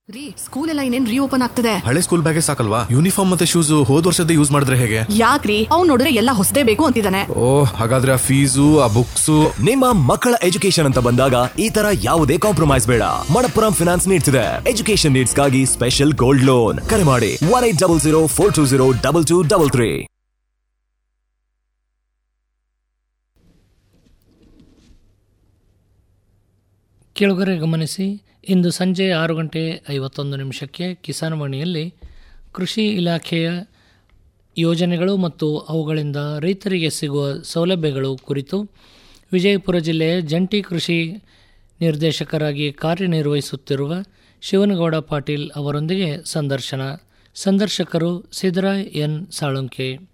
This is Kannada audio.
ರೀ ಸ್ಕೂಲ್ ಎಲ್ಲ ಇನ್ನೇನ್ ರೀಓಪನ್ ಆಗ್ತದೆ ಹಳೆ ಸ್ಕೂಲ್ ಬ್ಯಾಗೇ ಸಾಕಲ್ವಾ ಯೂನಿಫಾರ್ಮ್ ಮತ್ತೆ ಶೂಸ್ ಹೋದ್ ವರ್ಷದ ಯೂಸ್ ಮಾಡಿದ್ರೆ ಹೇಗೆ ಯಾಕ್ರಿ ಅವ್ನ್ ನೋಡಿದ್ರೆ ಎಲ್ಲ ಹೊಸದೇ ಬೇಕು ಅಂತಿದ್ದಾನೆ ಓ ಹಾಗಾದ್ರೆ ಆ ಫೀಸು ಆ ಬುಕ್ಸು ನಿಮ್ಮ ಮಕ್ಕಳ ಎಜುಕೇಶನ್ ಅಂತ ಬಂದಾಗ ಈ ತರ ಯಾವುದೇ ಕಾಂಪ್ರಮೈಸ್ ಬೇಡ ಮಣಪ್ಪುರಂ ಫಿನಾನ್ಸ್ ನೀಡ್ತಿದೆ ಎಜುಕೇಶನ್ ನೀಡ್ಸ್ಗಾಗಿ ಸ್ಪೆಷಲ್ ಗೋಲ್ಡ್ ಲೋನ್ ಕರೆ ಮಾಡಿ one eight double zero four two zero double two double three ಕೆಳಗರೆ ಗಮನಿಸಿ ಇಂದು ಸಂಜೆ ಆರು ಗಂಟೆ ಐವತ್ತೊಂದು ನಿಮಿಷಕ್ಕೆ ಕಿಸಾನ್ ವಾಣಿಯಲ್ಲಿ ಕೃಷಿ ಇಲಾಖೆಯ ಯೋಜನೆಗಳು ಮತ್ತು ಅವುಗಳಿಂದ ರೈತರಿಗೆ ಸಿಗುವ ಸೌಲಭ್ಯಗಳು ಕುರಿತು ವಿಜಯಪುರ ಜಿಲ್ಲೆಯ ಜಂಟಿ ಕೃಷಿ ನಿರ್ದೇಶಕರಾಗಿ ಕಾರ್ಯನಿರ್ವಹಿಸುತ್ತಿರುವ ಶಿವನಗೌಡ ಪಾಟೀಲ್ ಅವರೊಂದಿಗೆ ಸಂದರ್ಶನ ಸಂದರ್ಶಕರು ಸಿದ್ದರಾಯ್ ಎನ್ ಸಾಳುಂಕೆ